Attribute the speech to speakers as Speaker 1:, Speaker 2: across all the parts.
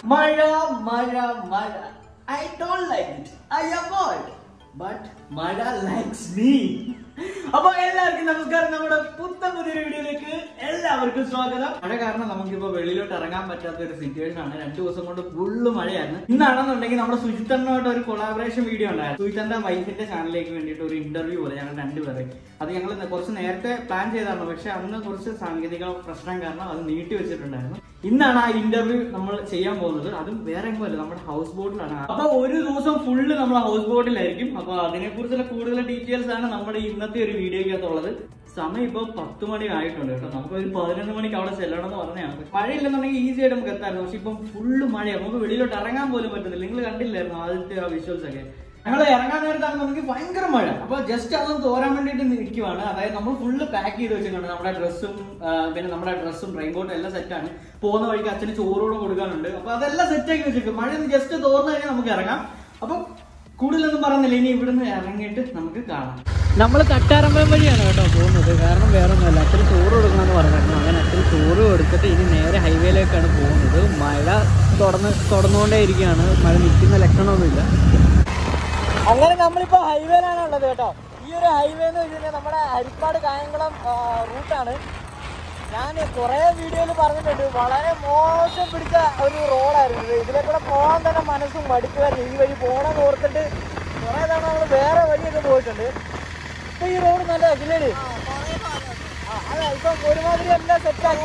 Speaker 1: മഴ മഴ മഴ I don't like it I avoid but മഴ ലൈക്സ് മീ അപ്പൊ എല്ലാവർക്കും നമസ്കാരം നമ്മുടെ പുത്തൻ പുതിയൊരു വീഡിയോയിലേക്ക് എല്ലാവർക്കും സ്വാഗതം മഴ കാരണം നമുക്കിപ്പോ വെളിയിലോട്ട് ഇറങ്ങാൻ പറ്റാത്ത ഒരു സിറ്റുവേഷൻ ആണ് രണ്ടു ദിവസം കൊണ്ട് ഫുള്ള് മഴയാണ് ഇന്നാണെന്നുണ്ടെങ്കിൽ നമ്മുടെ സുജിത്തണ്ണോട്ട് ഒരു കൊളാബറേഷൻ വീഡിയോ ഉണ്ടായിരുന്നു സുജിത്തന്റെ വൈഫിന്റെ ചാനലിലേക്ക് വേണ്ടിയിട്ട് ഒരു ഇന്റർവ്യൂ പോലെ ഞങ്ങൾ രണ്ടുപേരെ അത് ഞങ്ങൾ കുറച്ച് നേരത്തെ പ്ലാൻ ചെയ്താണ് പക്ഷെ അന്ന് കുറച്ച് സാങ്കേതിക പ്രശ്നം കാരണം അത് നീട്ടി വെച്ചിട്ടുണ്ടായിരുന്നു ഇന്നാണ് ആ ഇന്റർവ്യൂ നമ്മൾ ചെയ്യാൻ പോകുന്നത് അതും വേറെ എങ്ങുമല്ല നമ്മുടെ ഹൗസ് ബോട്ടിലാണ് അപ്പൊ ഒരു ദിവസം ഫുള്ള് നമ്മൾ ഹൗസ് ബോട്ടിലായിരിക്കും അപ്പൊ അതിനെ കുറിച്ചുള്ള കൂടുതൽ ഡീറ്റെയിൽസ് ആണ് നമ്മുടെ ഇന്നത്തെ ഒരു വീഡിയോക്കകത്തുള്ളത് സമയം ഇപ്പൊ പത്ത് മണി ആയിട്ടുണ്ട് കേട്ടോ നമുക്ക് ഒരു പതിനൊന്ന് മണിക്ക് അവിടെ ചെല്ലണം എന്ന് പറഞ്ഞാണ് മഴയില്ലെന്നുണ്ടെങ്കിൽ ഈസി ആയിട്ട് നമുക്ക് എത്താറുണ്ട് പക്ഷെ ഇപ്പം ഫുള്ള് മഴയാണ് നമുക്ക് വെളിയിലോട്ട് ഇറങ്ങാൻ പോലും പറ്റുന്നില്ല നിങ്ങൾ കണ്ടില്ലായിരുന്നു ആദ്യത്തെ ആ വിഷ്വൽസ് ഒക്കെ ഞങ്ങൾ ഇറങ്ങാൻ നേരത്താണ് നമുക്ക് ഭയങ്കര മഴ അപ്പൊ ജസ്റ്റ് അതൊന്ന് തോരാൻ വേണ്ടിയിട്ട് നിൽക്കുവാണ് അതായത് നമ്മൾ ഫുള്ള് പാക്ക് ചെയ്ത് വെച്ചിട്ടുണ്ട് നമ്മുടെ ഡ്രസ്സും പിന്നെ നമ്മുടെ ഡ്രസ്സും റെയിൻകോട്ടും എല്ലാം സെറ്റാണ് പോകുന്ന വഴിക്ക് അച്ഛന് ചോറോട് കൊടുക്കാനുണ്ട് അപ്പൊ അതെല്ലാം സെറ്റ് ആക്കി വെച്ചിട്ട് മഴ ജസ്റ്റ് തോർന്നു കഴിഞ്ഞാൽ നമുക്ക് ഇറങ്ങാം അപ്പൊ കൂടുതലൊന്നും പറയുന്നില്ല ഇനി ഇവിടുന്ന് ഇറങ്ങിയിട്ട് നമുക്ക് കാണാം
Speaker 2: നമ്മൾ കട്ടാരമ്പലം വഴിയാണ് കേട്ടോ പോകുന്നത് കാരണം വേറെ ഒന്നുമല്ല അച്ഛന് ചോറ് കൊടുക്കണമെന്ന് പറഞ്ഞിരുന്നു അങ്ങനെ അച്ഛന് ചോറ് കൊടുത്തിട്ട് ഇനി നേരെ ഹൈവേയിലേക്കാണ് പോകുന്നത് മഴ തുടർന്ന് തുടർന്നുകൊണ്ടേ ഇരിക്കുകയാണ് മഴ നിൽക്കുന്ന ലക്ഷണമൊന്നുമില്ല അങ്ങനെ നമ്മളിപ്പോ ഹൈവേയിലാണ് ഉള്ളത് കേട്ടോ ഈ ഒരു ഹൈവേ എന്ന് വെച്ച് കഴിഞ്ഞാൽ നമ്മുടെ ഹരിപ്പാട് കായംകുളം റൂട്ടാണ് ഞാൻ കുറേ വീഡിയോയിൽ പറഞ്ഞിട്ടുണ്ട് വളരെ മോശം പിടിച്ച ഒരു റോഡായിരുന്നു ഇത് ഇതിലെ കൂടെ പോകാൻ തന്നെ മനസ്സും മടുക്കുമായിരുന്നു ഈ വഴി പോകണമെന്ന് ഓർത്തിട്ട് കുറേ തവണ നമ്മൾ വേറെ വഴിയൊക്കെ പോയിട്ടുണ്ട് ഇപ്പൊ ഈ റോഡ് നല്ല അഖിലേര് അതെ ഇപ്പം ഒരുമാതിരി എല്ലാം സെറ്റാക്കി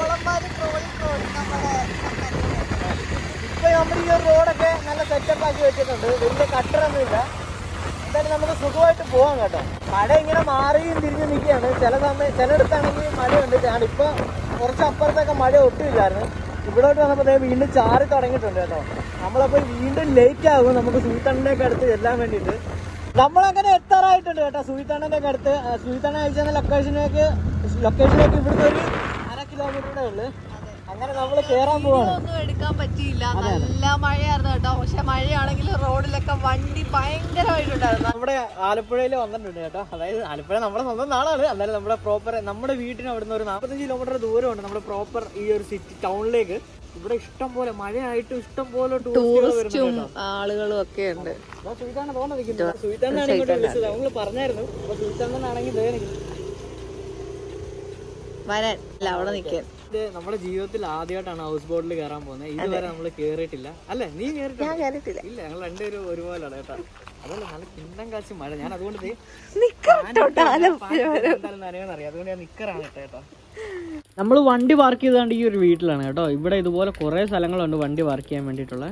Speaker 2: ഇപ്പൊ നമ്മൾ ഈ ഒരു റോഡൊക്കെ നല്ല സെറ്റപ്പ് ആക്കി വെച്ചിട്ടുണ്ട് വലിയ കട്ടറൊന്നുമില്ല എന്തായാലും നമുക്ക് സുഖമായിട്ട് പോകാം കേട്ടോ മഴ ഇങ്ങനെ മാറിയും തിരിഞ്ഞു നിൽക്കുകയാണ് ചില സമയം ചിലയിടത്താണെങ്കിൽ മഴയുണ്ട് ഞാൻ ഇപ്പൊ കുറച്ച് അപ്പുറത്തൊക്കെ മഴ ഒട്ടുമില്ലായിരുന്നു ഇവിടോട്ട് വന്നപ്പോൾ ദേ വീണ്ടും ചാറി തുടങ്ങിയിട്ടുണ്ട് കേട്ടോ നമ്മളപ്പോൾ വീണ്ടും ലേറ്റ് ആകും നമുക്ക് സുയിത്തണ്ണൻ്റെ ഒക്കെ അടുത്ത് ചെല്ലാൻ വേണ്ടിയിട്ട് നമ്മളങ്ങനെ എത്താറായിട്ടുണ്ട് കേട്ടോ സുയിത്തണ്ണൻ്റെ ഒക്കെ അടുത്ത് സുയിത്തണ്ണ അയച്ച ലൊക്കേഷനിലേക്ക് ലൊക്കേഷനിലേക്ക് ഇവിടുത്തെ ഒരു അര കിലോമീറ്ററുടെ ഉള്ളു അങ്ങനെ നമ്മൾ കയറാൻ പോവാണ്
Speaker 3: ഒന്നും എടുക്കാൻ പറ്റിയില്ല നല്ല മഴയായിരുന്നു കേട്ടോ പക്ഷെ മഴയാണെങ്കിൽ റോഡിലൊക്കെ വണ്ടി ഭയങ്കരമായിട്ടുണ്ടായിരുന്നു
Speaker 2: നമ്മുടെ ആലപ്പുഴയിൽ വന്നിട്ടുണ്ട് കേട്ടോ അതായത് ആലപ്പുഴ നമ്മുടെ സ്വന്തം നാടാണ് എന്നാലും നമ്മുടെ പ്രോപ്പർ നമ്മുടെ വീട്ടിന് അവിടുന്ന് ഒരു നാൽപ്പത്തഞ്ച് കിലോമീറ്റർ ദൂരമുണ്ട് നമ്മുടെ പ്രോപ്പർ ഈ ഒരു സിറ്റി ടൗണിലേക്ക് ഇവിടെ ഇഷ്ടം പോലെ മഴയായിട്ട് ഇഷ്ടം പോലെ
Speaker 3: ടൂറിസ്റ്റും ആളുകളും ഒക്കെ ഉണ്ട്
Speaker 2: സുഹിതാണ് തോന്നുന്നത് നിൽക്കുന്നത് സുഹിത്താനാണ് ഇങ്ങോട്ട് വിളിച്ചത് നമ്മൾ പറഞ്ഞായിരുന്നു അപ്പൊ സുഹിത്താണെന്നാണെങ്കിൽ ദേ നിൽക്കുന്നു.
Speaker 3: വരാൻ അല്ല അവിടെ നിൽക്കാൻ
Speaker 2: ഇത് നമ്മുടെ ജീവിതത്തിൽ ആദ്യമായിട്ടാണ് ഹൗസ് ബോട്ടിൽ കയറാൻ പോകുന്നത് ഇതുവരെ നമ്മൾ കേറിയിട്ടില്ല അല്ലേ നീ കേറിയിട്ടില്ല
Speaker 3: ഞാൻ കയറിയിട്ടില്ല
Speaker 2: ഇല്ല ഞങ്ങൾ രണ്ടുപേരും ഒരുപോലെയാണ് കേട്ടോ അതല്ല നല്ല കിണ്ണം കാച്ചി മഴ ഞാൻ അതുകൊണ്ട് ദേ അറിയാം അതുകൊണ്ട് ഞാൻ നിക്കറാണ് കേട്ടോ നമ്മൾ വണ്ടി പാർക്ക് ചെയ്താണ്ട് ഈ ഒരു വീട്ടിലാണ് കേട്ടോ ഇവിടെ ഇതുപോലെ കുറെ സ്ഥലങ്ങളുണ്ട് വണ്ടി പാർക്ക് ചെയ്യാൻ വേണ്ടിയിട്ടുള്ള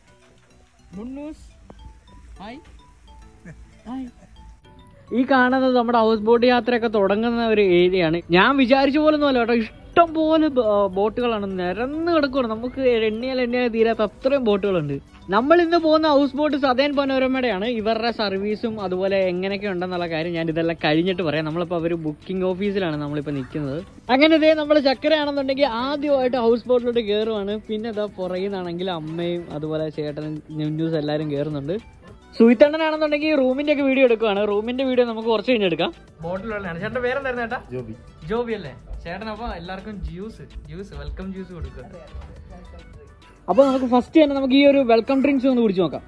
Speaker 2: ഈ കാണുന്നത് നമ്മുടെ ഹൗസ് ബോട്ട് യാത്രയൊക്കെ തുടങ്ങുന്ന ഒരു ഏരിയ ആണ് ഞാൻ വിചാരിച്ച പോലെ ഒന്നും അല്ല കേട്ടോ ഇഷ്ടം പോലെ ബോട്ടുകളാണ് നിരന്ന് കിടക്കുകയാണ് നമുക്ക് എണ്ണിയാൽ എണ്ണിയാൽ തീരാത്ത അത്രയും ബോട്ടുകളുണ്ട് നമ്മൾ ഇന്ന് പോകുന്ന ഹൗസ് ബോട്ട് സതേൻ പനോരമയുടെയാണ് ഇവരുടെ സർവീസും അതുപോലെ എങ്ങനെയൊക്കെ ഉണ്ടെന്നുള്ള കാര്യം ഞാൻ ഇതെല്ലാം കഴിഞ്ഞിട്ട് പറയാം നമ്മളിപ്പോൾ അവർ ബുക്കിംഗ് ഓഫീസിലാണ് നമ്മളിപ്പോൾ നിൽക്കുന്നത് അങ്ങനെ ഇതേ നമ്മൾ ചക്കരയാണെന്നുണ്ടെങ്കിൽ ആദ്യമായിട്ട് ഹൗസ് ബോട്ടിലോട്ട് കയറുവാണ് പിന്നെ ഇതാ പുറകിൽ നിന്നാണെങ്കിൽ അമ്മയും അതുപോലെ ചേട്ടനും ന്യൂസ് എല്ലാവരും കയറുന്നുണ്ട് സുയിത്തണ്ണനാണെന്നുണ്ടെങ്കിൽ റൂമിന്റെ ഒക്കെ വീഡിയോ എടുക്കുവാണ് റൂമിന്റെ വീഡിയോ നമുക്ക് കുറച്ച് കഴിഞ്ഞ് എടുക്കാം ബോട്ടിലുള്ളതാണ് ചേട്ടന്റെ പേരെന്തായിരുന്നു ചേട്ടാ ജോബി ജോബി അല്ലേ ചേട്ടൻ അപ്പൊ എല്ലാവർക്കും ജ്യൂസ് ജ്യൂസ് വെൽക്കം ജ്യൂസ് കൊടുക്കുക അപ്പൊ നമുക്ക് ഫസ്റ്റ് തന്നെ നമുക്ക് ഈ ഒരു വെൽക്കം ഡ്രിങ്ക്സ് ഒന്ന് കുടിച്ചു നോക്കാം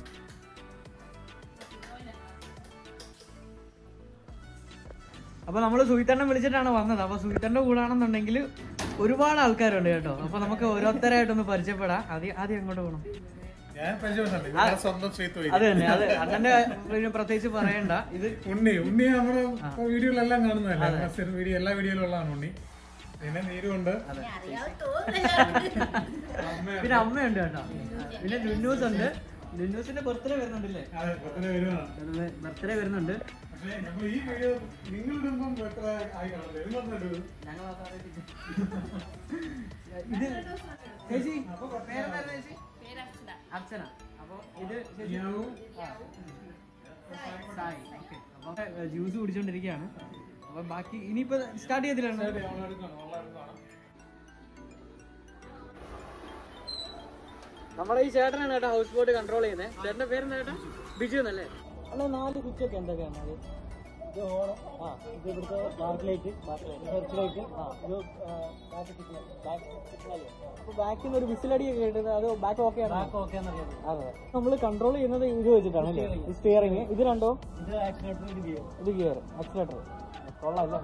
Speaker 2: അപ്പൊ നമ്മൾ സുഹിത്തണ്ണൻ വിളിച്ചിട്ടാണ് വന്നത് അപ്പൊ സുഹിത്തണ്ണന്റെ കൂടാണെന്നുണ്ടെങ്കിൽ ഒരുപാട് ആൾക്കാരുണ്ട് കേട്ടോ അപ്പൊ നമുക്ക് ഓരോരുത്തരായിട്ടൊന്ന് പരിചയപ്പെടാം ആദ്യം ആദ്യം എങ്ങോട്ട് പോകണം
Speaker 4: ഞാൻ പരിചയപ്പെടുന്നുണ്ട് ഇവരുടെ സ്വന്തം ശ്രീത്വ
Speaker 2: അത് തന്നെ അത് അണ്ണന്റെ പിന്നെ പ്രത്യേകിച്ച് പറയണ്ട ഇത്
Speaker 4: ഉണ്ണി ഉണ്ണി നമ്മുടെ വീഡിയോയിലെല്ലാം കാണുന്നതല്ലേ നമ്മുടെ സ്ഥിരം വീഡിയോ എല്ലാ വീഡിയോയിലും ഉള്ളതാണ് ഉണ്ണി പിന്നെ നീരുണ്ട്
Speaker 2: പിന്നെ അമ്മയുണ്ട് കേട്ടോ പിന്നെ ലുന്നൂസ് ഉണ്ട് ലുന്നൂസിന്റെ ബർത്ത്ഡേ വരുന്നുണ്ടല്ലേ
Speaker 4: അതെ പത്തിന് വരുവാണ്
Speaker 2: ബർത്ത്ഡേ വരുന്നുണ്ട്
Speaker 4: പക്ഷേ നമ്മൾ ഈ വീഡിയോ നിങ്ങൾ ഇടുമ്പം എത്ര ആയി കാണുന്നത് നിങ്ങളൊന്നും
Speaker 2: ഞങ്ങൾ ഇത് ചേച്ചി പേരെന്തായിരുന്നു ചേച്ചി അർച്ചന അപ്പൊ ഇത് ചേച്ചി സായി ഓക്കെ അപ്പൊ ജ്യൂസ് കുടിച്ചോണ്ടിരിക്കുകയാണ് അപ്പൊ ബാക്കി ഇനിയിപ്പോ സ്റ്റാർട്ട് ചെയ്തിട്ടുണ്ട് നമ്മുടെ ഈ ചേട്ടനാണ് കേട്ടോ ഹൗസ് ബോട്ട് കൺട്രോൾ ചെയ്യുന്നത് ചേട്ടന്റെ പേരെന്താ ചേട്ടാ ബിജു എന്നല്ലേ അല്ല നാല് കുച്ചൊക്കെ എന്തൊക്കെയാണ് അത് ആ ഇത് ഇവിടുത്തെ ബാക്ക് ലൈറ്റ് സെർച്ച് ലൈറ്റ് ഇത് അപ്പൊ ബാക്കിൽ നിന്ന് ഒരു വിസിലടിയൊക്കെ കേട്ടത് അത് ബാക്ക് ഓക്കെ ആണ് ബാക്ക് ഓക്കെ അതെ നമ്മൾ കൺട്രോൾ ചെയ്യുന്നത് ഇത് വെച്ചിട്ടാണ് അല്ലേ സ്റ്റിയറിംഗ് ഇത് രണ്ടോ ഇത് ആക്സിലേറ്റർ ഇത് ഗിയർ ഇത് ഗിയർ ആക്സിലേറ്റർ കൊള്ളാം അല്ലേ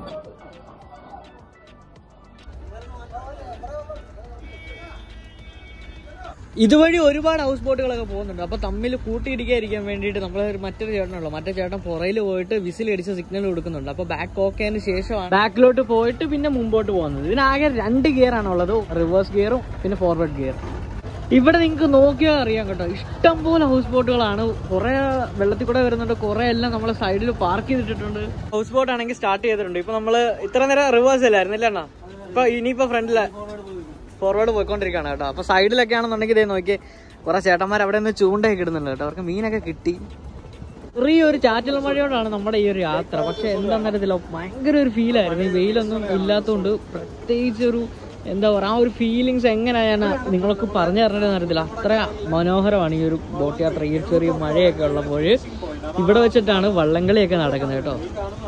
Speaker 2: ഇതുവഴി ഒരുപാട് ഹൗസ് ബോട്ടുകളൊക്കെ പോകുന്നുണ്ട് അപ്പൊ തമ്മിൽ കൂട്ടിയിടിക്കാതിരിക്കാൻ വേണ്ടിയിട്ട് നമ്മൾ മറ്റൊരു ചേട്ടനുള്ളൂ മറ്റേ ചേട്ടൻ പുറയിൽ പോയിട്ട് വിസിൽ അടിച്ച് സിഗ്നൽ കൊടുക്കുന്നുണ്ട് അപ്പൊ ബാക്ക് ഓക്കേന് ശേഷമാണ് ബാക്കിലോട്ട് പോയിട്ട് പിന്നെ മുമ്പോട്ട് പോകുന്നത് ഇതിനാകെ രണ്ട് ഗിയർ ആണുള്ളത് റിവേഴ്സ് ഗിയറും പിന്നെ ഫോർവേഡ് ഗിയറും ഇവിടെ നിങ്ങൾക്ക് നോക്കിയാൽ അറിയാം കേട്ടോ ഇഷ്ടം പോലെ ഹൗസ് ബോട്ടുകളാണ് കുറെ വെള്ളത്തിൽ കൂടെ വരുന്നുണ്ട് കുറെ എല്ലാം നമ്മളെ സൈഡിൽ പാർക്ക് ചെയ്തിട്ടുണ്ട് ഹൗസ് ബോട്ട് ആണെങ്കിൽ സ്റ്റാർട്ട് ചെയ്തിട്ടുണ്ട് ഇപ്പൊ നമ്മള് ഇത്ര നേരം റിവേഴ്സ് അല്ലായിരുന്നു ഇല്ല അണ്ണാ ഇപ്പൊ ഇനിയിപ്പോ ഫ്രണ്ടില് ഫോർവേഡ് പോയിക്കൊണ്ടിരിക്കുകയാണ് കേട്ടോ അപ്പൊ സൈഡിലൊക്കെ ആണെന്നുണ്ടെങ്കിൽ ഇതേ നോക്കി കുറെ ചേട്ടന്മാർ അവിടെ നിന്ന് ചൂണ്ടയൊക്കെ ഇടുന്നുണ്ട് കേട്ടോ അവർക്ക് മീനൊക്കെ കിട്ടി ചെറിയൊരു ചാറ്റൽ മഴയോടാണ് നമ്മുടെ ഈ ഒരു യാത്ര പക്ഷെ എന്താണെന്ന് അറിയത്തില്ല ഭയങ്കര ഒരു ഫീലായിരുന്നു ഈ വെയിലൊന്നും ഇല്ലാത്തതുകൊണ്ട് പ്രത്യേകിച്ച് ഒരു എന്താ പറയുക ആ ഒരു ഫീലിങ്സ് എങ്ങനെയാണ് നിങ്ങൾക്ക് പറഞ്ഞു തരേണ്ടതെന്ന് അറിയത്തില്ല അത്ര മനോഹരമാണ് ഈ ഒരു ബോട്ട് യാത്ര ഈ ഒരു ചെറിയ മഴയൊക്കെ ഉള്ളപ്പോൾ ഇവിടെ വെച്ചിട്ടാണ് വള്ളംകളിയൊക്കെ നടക്കുന്നത് കേട്ടോ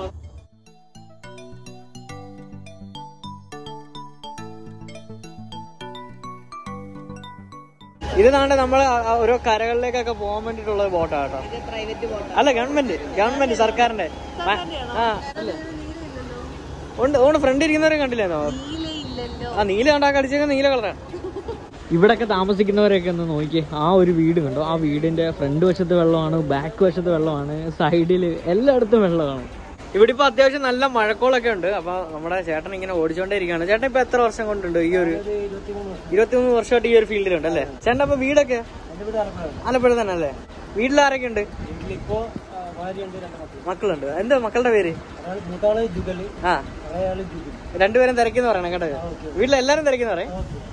Speaker 2: ഇത് താണ്ട് നമ്മൾ ഓരോ കരകളിലേക്കൊക്കെ പോകാൻ വേണ്ടിട്ടുള്ള ബോട്ടാണ് കേട്ടോ
Speaker 3: ഇത് പ്രൈവറ്റ് ബോട്ട്
Speaker 2: അല്ല ഗവൺമെന്റ് ഗവൺമെന്റ് സർക്കാരിന്റെ ആ അല്ലേ ഉണ്ട് ഓണ് ഫ്രണ്ട് ഇരിക്കുന്നവരെ കണ്ടില്ലേന്നോ
Speaker 3: ഇല്ലല്ലോ
Speaker 2: ആ നീല കണ്ടാ കടിച്ചേക്കുന്ന നീല കളറാണ് ഇവിടൊക്കെ താമസിക്കുന്നവരൊക്കെ ഒന്ന് നോക്കി ആ ഒരു വീട് കണ്ടോ ആ വീടിന്റെ ഫ്രണ്ട് വശത്ത് വെള്ളമാണ് ബാക്ക് വശത്ത് വെള്ളമാണ് സൈഡില് എല്ലായിടത്തും വെള്ളമാണ് ഇവിടെ ഇപ്പൊ അത്യാവശ്യം നല്ല മഴക്കോളൊക്കെ ഉണ്ട് അപ്പൊ നമ്മുടെ ചേട്ടൻ ഇങ്ങനെ ഓടിച്ചോണ്ടേ ഇരിക്കുകയാണ് ചേട്ടൻ ഇപ്പൊ എത്ര വർഷം കൊണ്ടുണ്ട് ഈ ഒരു ഇരുപത്തിമൂന്ന് വർഷമായിട്ട് ഈ ഒരു ഫീൽഡിലുണ്ട് അല്ലേ ചേട്ടൻ അപ്പൊ വീടൊക്കെ ആലപ്പുഴ തന്നെ അല്ലേ വീട്ടിൽ ആരൊക്കെ ഉണ്ട് മക്കളുണ്ട് എന്താ മക്കളുടെ പേര് ആ രണ്ടുപേരും തിരക്കിന്ന് പറയണം കേട്ടോ വീട്ടിലെല്ലാരും തിരക്കിന്ന് പറയാം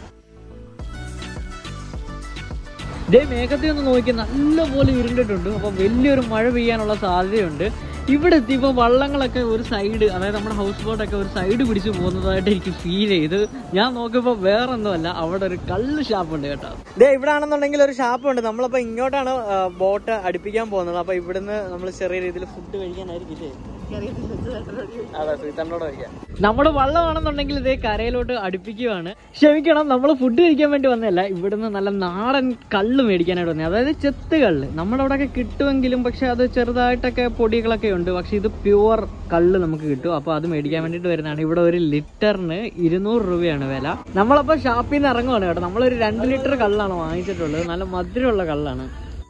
Speaker 2: ഇതേ മേഘത്തിൽ ഒന്ന് നോക്കി നല്ലപോലെ ഇരുണ്ടിട്ടുണ്ട് അപ്പൊ വലിയൊരു മഴ പെയ്യാനുള്ള സാധ്യതയുണ്ട് ഇവിടെ എത്തിയപ്പോൾ വള്ളങ്ങളൊക്കെ ഒരു സൈഡ് അതായത് നമ്മുടെ ഹൗസ് ബോട്ടൊക്കെ ഒരു സൈഡ് പിടിച്ച് പോകുന്നതായിട്ട് എനിക്ക് ഫീൽ ചെയ്ത് ഞാൻ നോക്കിയപ്പോൾ വേറെ ഒന്നുമല്ല അവിടെ ഒരു കള്ള് ഷാപ്പ് ഉണ്ട് കേട്ടോ ഇതേ ഇവിടെ ആണെന്നുണ്ടെങ്കിൽ ഒരു ഷാപ്പ് ഉണ്ട് നമ്മളപ്പോ ഇങ്ങോട്ടാണ് ബോട്ട് അടുപ്പിക്കാൻ പോകുന്നത് അപ്പൊ ഇവിടുന്ന് നമ്മൾ ചെറിയ രീതിയിൽ ഫുഡ് കഴിക്കാനായിരിക്കും ഇല്ലേ അതെ ശ്രീതണ്ടോട് കഴിക്കാം നമ്മുടെ വള്ളമാണെന്നുണ്ടെങ്കിൽ ഇതേ കരയിലോട്ട് അടുപ്പിക്കുവാണ് ക്ഷമിക്കണം നമ്മൾ ഫുഡ് കഴിക്കാൻ വേണ്ടി വന്നതല്ല ഇവിടുന്ന് നല്ല നാടൻ കള്ള് മേടിക്കാനായിട്ട് വന്നത് അതായത് ചെത്ത് കള്ള് നമ്മുടെ അവിടെയൊക്കെ കിട്ടുമെങ്കിലും പക്ഷെ അത് ചെറുതായിട്ടൊക്കെ പൊടികളൊക്കെ ഉണ്ട് പക്ഷെ ഇത് പ്യുവർ കള്ള് നമുക്ക് കിട്ടും അപ്പൊ അത് മേടിക്കാൻ വേണ്ടിട്ട് വരുന്നതാണ് ഇവിടെ ഒരു ലിറ്ററിന് ഇരുന്നൂറ് രൂപയാണ് വില നമ്മളപ്പോ ഷാപ്പിൽ നിന്ന് ഇറങ്ങുവാണ് കേട്ടോ നമ്മളൊരു രണ്ട് ലിറ്റർ കള്ളാണ് വാങ്ങിച്ചിട്ടുള്ളത് നല്ല മധുരമുള്ള കള്ളാണ്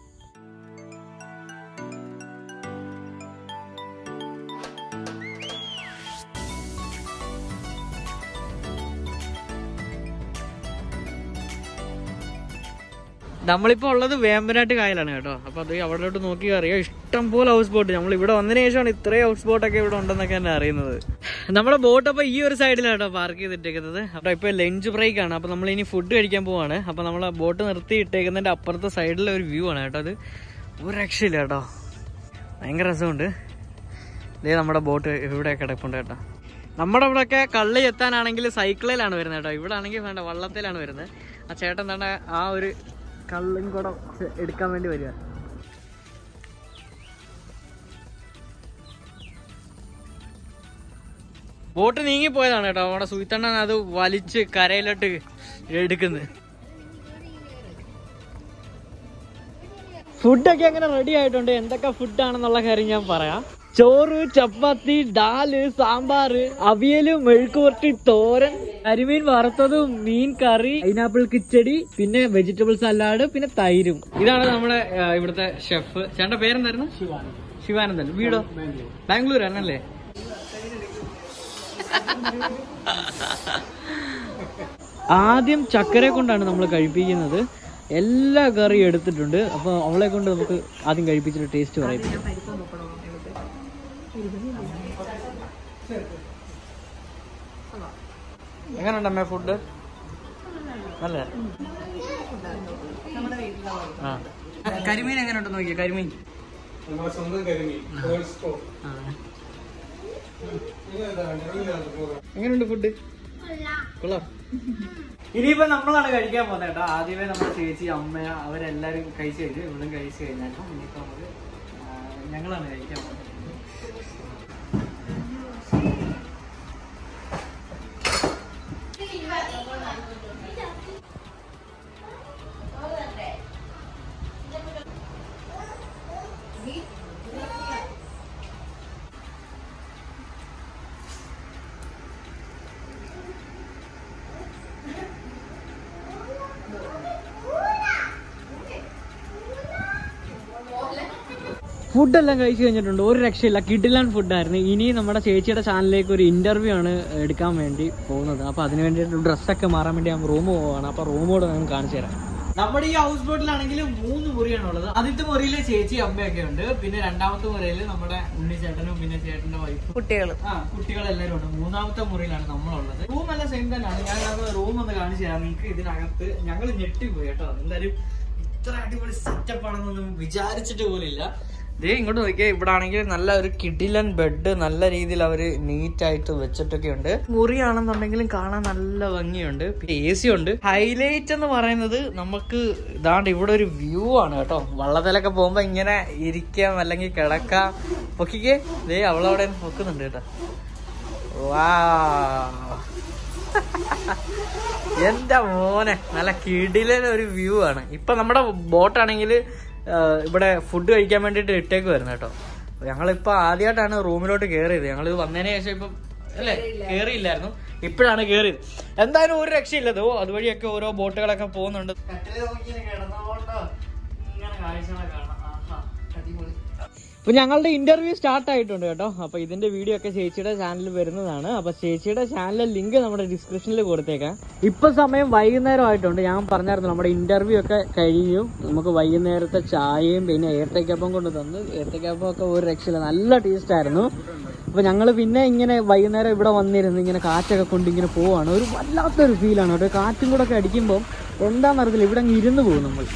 Speaker 2: നമ്മളിപ്പോ ഉള്ളത് വേമ്പനാട്ട് കായലാണ് കേട്ടോ അപ്പൊ അത് അവിടോട്ട് നോക്കി അറിയാം ഇഷ്ടം പോലെ ഹൗസ് ബോട്ട് നമ്മൾ ഇവിടെ വന്നതിന് ശേഷമാണ് ഇത്രയും ഹൗസ് ബോട്ടൊക്കെ ഇവിടെ ഉണ്ടെന്നൊക്കെ തന്നെ അറിയുന്നത് നമ്മുടെ ബോട്ട് അപ്പൊ ഈ ഒരു സൈഡിലാണ് കേട്ടോ പാർക്ക് ചെയ്തിട്ടേക്കുന്നത് അപ്പൊ ഇപ്പൊ ലഞ്ച് ബ്രേക്ക് ആണ് അപ്പൊ നമ്മൾ ഇനി ഫുഡ് കഴിക്കാൻ പോവാണ് അപ്പൊ നമ്മളെ ബോട്ട് നിർത്തി ഇട്ടേക്കുന്നതിന്റെ അപ്പുറത്തെ സൈഡിലെ ഒരു വ്യൂ ആണ് കേട്ടോ അത് ഒരു രക്ഷയില്ല കേട്ടോ ഭയങ്കര രസമുണ്ട് ഇതേ നമ്മുടെ ബോട്ട് ഇവിടെ കിടപ്പുണ്ട് കേട്ടോ നമ്മുടെ ഇവിടെയൊക്കെ കള്ളി എത്താനാണെങ്കിൽ സൈക്കിളിലാണ് വരുന്നത് കേട്ടോ ഇവിടെ ആണെങ്കിൽ വേണ്ട വള്ളത്തിലാണ് വരുന്നത് ആ ചേട്ടൻ തന്നെ ആ ഒരു കള്ളും കൂടെ എടുക്കാൻ വേണ്ടി വരിക ബോട്ട് നീങ്ങിപ്പോയതാണ് കേട്ടോ അവിടെ സുയിത്തണ്ണൻ അത് വലിച്ച് കരയിലോട്ട് എടുക്കുന്നത് ഫുഡൊക്കെ അങ്ങനെ റെഡി ആയിട്ടുണ്ട് എന്തൊക്കെ ഫുഡാണെന്നുള്ള കാര്യം ഞാൻ പറയാം ചോറ് ചപ്പാത്തി ഡാല് സാമ്പാറ് അവിയല് മെഴുക്കുപുരട്ടി തോരൻ കരിമീൻ വറുത്തതും മീൻ കറി പൈനാപ്പിൾ കിച്ചടി പിന്നെ വെജിറ്റബിൾ സലാഡ് പിന്നെ തൈരും ഇതാണ് നമ്മുടെ ആ, ഇവിടുത്തെ ഷെഫ് ചേട്ടന്റെ പേരെന്തായിരുന്നു ശിവാനന്ദൻ വീടോ ബാംഗ്ലൂർ ആണല്ലേ ആദ്യം ചക്കരെ കൊണ്ടാണ് നമ്മൾ കഴിപ്പിക്കുന്നത് എല്ലാ കറിയും എടുത്തിട്ടുണ്ട് അപ്പോൾ അവളെ കൊണ്ട് നമുക്ക് ആദ്യം കഴിപ്പിച്ചിട്ട് ടേസ്റ്റ് പറയും എങ്ങനെയുണ്ട് അമ്മ ഫുഡ് നല്ല ആ കരിമീൻ എങ്ങനെയുണ്ട് നോക്കിയ കരിമീൻ
Speaker 4: നമ്മുടെ സ്വന്തം കരിമീൻ Cold store.
Speaker 2: ആ.
Speaker 4: എങ്ങനെയുണ്ട് ഫുഡ്
Speaker 2: കൊള്ളാം ഇനിയിപ്പോ നമ്മളാണ് കഴിക്കാൻ പോകുന്നത് കേട്ടോ ആദ്യമേ നമ്മുടെ ചേച്ചി അമ്മ അവരെല്ലാരും കഴിച്ചു കഴിഞ്ഞു ഇവിടും കഴിച്ചു കഴിഞ്ഞാൽ ഇനിയിപ്പോ നമുക്ക് ആ, ഞങ്ങളാണ് കഴിക്കാൻ പോകുന്നത് ഫുഡെല്ലാം കഴിച്ചു കഴിഞ്ഞിട്ടുണ്ട് ഒരു രക്ഷയില്ല കിഡിലാൻ ഫുഡായിരുന്നു ഇനി നമ്മുടെ ചേച്ചിയുടെ ചാനലിലേക്ക് ഒരു ഇന്റർവ്യൂ ആണ് എടുക്കാൻ വേണ്ടി പോകുന്നത് അപ്പൊ അതിന് വേണ്ടിയിട്ട് ഡ്രസ്സൊക്കെ മാറാൻ വേണ്ടി ഞാൻ റൂം പോവാണ് അപ്പൊ റൂമോട് ഞാൻ കാണിച്ചു തരാം നമ്മുടെ ഈ ഹൗസ് ബോട്ടിലാണെങ്കിൽ മൂന്ന് മുറിയാണ് ഉള്ളത് ആദ്യത്തെ മുറിയിൽ ചേച്ചി അമ്മയൊക്കെ ഉണ്ട് പിന്നെ രണ്ടാമത്തെ മുറിയിൽ നമ്മുടെ ഉണ്ണി ചേട്ടനും പിന്നെ ചേട്ടന്റെ വൈഫും
Speaker 3: കുട്ടികളും
Speaker 2: ആ കുട്ടികളെല്ലാരും ഉണ്ട് മൂന്നാമത്തെ മുറിയിലാണ് നമ്മളുള്ളത് റൂം എല്ലാം സെയിം തന്നെയാണ് ഞാൻ റൂം ഒന്ന് കാണിച്ചു തരാം നിങ്ങൾക്ക് ഇതിനകത്ത് ഞങ്ങൾ ഞെട്ടിപ്പോയി കേട്ടോ എന്തായാലും ഇത്ര അടിപൊളി സെറ്റപ്പ് ആണെന്നൊന്നും വിചാരിച്ചിട്ട് പോലില്ല ദേ ഇങ്ങോട്ട് നോക്കിയാൽ ഇവിടെ ആണെങ്കിൽ നല്ല ഒരു കിഡിലൻ ബെഡ് നല്ല രീതിയിൽ അവര് നീറ്റ് ആയിട്ട് വെച്ചിട്ടൊക്കെ ഉണ്ട് മുറിയാണെന്നുണ്ടെങ്കിലും കാണാൻ നല്ല ഭംഗിയുണ്ട് പിന്നെ എ സി ഉണ്ട് ഹൈലൈറ്റ് എന്ന് പറയുന്നത് നമുക്ക് ഇതാണ്ട് ഇവിടെ ഒരു വ്യൂ ആണ് കേട്ടോ വള്ളത്തിലൊക്കെ പോകുമ്പോ ഇങ്ങനെ ഇരിക്കാം അല്ലെങ്കിൽ കിടക്കാം പൊക്കിക്കേ ദേ അവളവിടെ പൊക്കുന്നുണ്ട് കേട്ടോ വാ എന്റെ മോനെ നല്ല കിടിലൻ ഒരു വ്യൂ ആണ് ഇപ്പൊ നമ്മുടെ ബോട്ടാണെങ്കിൽ ഇവിടെ ഫുഡ് കഴിക്കാൻ വേണ്ടിട്ട് ഇട്ടേക്ക് വരുന്നത് കേട്ടോ ഞങ്ങളിപ്പോ ആദ്യമായിട്ടാണ് റൂമിലോട്ട് കയറിയത് ഞങ്ങൾ വന്നതിന് ശേഷം ഇപ്പം അല്ലേ കേറിയില്ലായിരുന്നു ഇപ്പോഴാണ് കേറിയത് എന്തായാലും ഒരു രക്ഷയില്ലതോ അതുവഴിയൊക്കെ ഓരോ ബോട്ടുകളൊക്കെ പോകുന്നുണ്ട് അപ്പൊ ഞങ്ങളുടെ ഇന്റർവ്യൂ സ്റ്റാർട്ട് ആയിട്ടുണ്ട് കേട്ടോ അപ്പൊ ഇതിന്റെ വീഡിയോ ഒക്കെ ചേച്ചിയുടെ ചാനലിൽ വരുന്നതാണ് അപ്പൊ ചേച്ചിയുടെ ചാനലിലെ ലിങ്ക് നമ്മുടെ ഡിസ്ക്രിപ്ഷനിൽ കൊടുത്തേക്കാം ഇപ്പൊ സമയം വൈകുന്നേരം ആയിട്ടുണ്ട് ഞാൻ പറഞ്ഞായിരുന്നു നമ്മുടെ ഇന്റർവ്യൂ ഒക്കെ കഴിഞ്ഞു നമുക്ക് വൈകുന്നേരത്തെ ചായയും പിന്നെ ഏത്തക്കപ്പം കൊണ്ട് തന്നു ഏത്തക്കപ്പം ഒക്കെ ഒരു രക്ഷയില്ല നല്ല ടേസ്റ്റ് ആയിരുന്നു അപ്പൊ ഞങ്ങൾ പിന്നെ ഇങ്ങനെ വൈകുന്നേരം ഇവിടെ വന്നിരുന്ന് ഇങ്ങനെ കാറ്റൊക്കെ കൊണ്ട് ഇങ്ങനെ പോവാണ് ഒരു വല്ലാത്തൊരു ഫീലാണ് കേട്ടോ കാറ്റും കൂടെ ഒക്കെ അടിക്കുമ്പോൾ എന്താണെന്നറിയത്തില്ല ഇവിടെ അങ്ങ് ഇരുന്ന് പോകും നമ്മൾ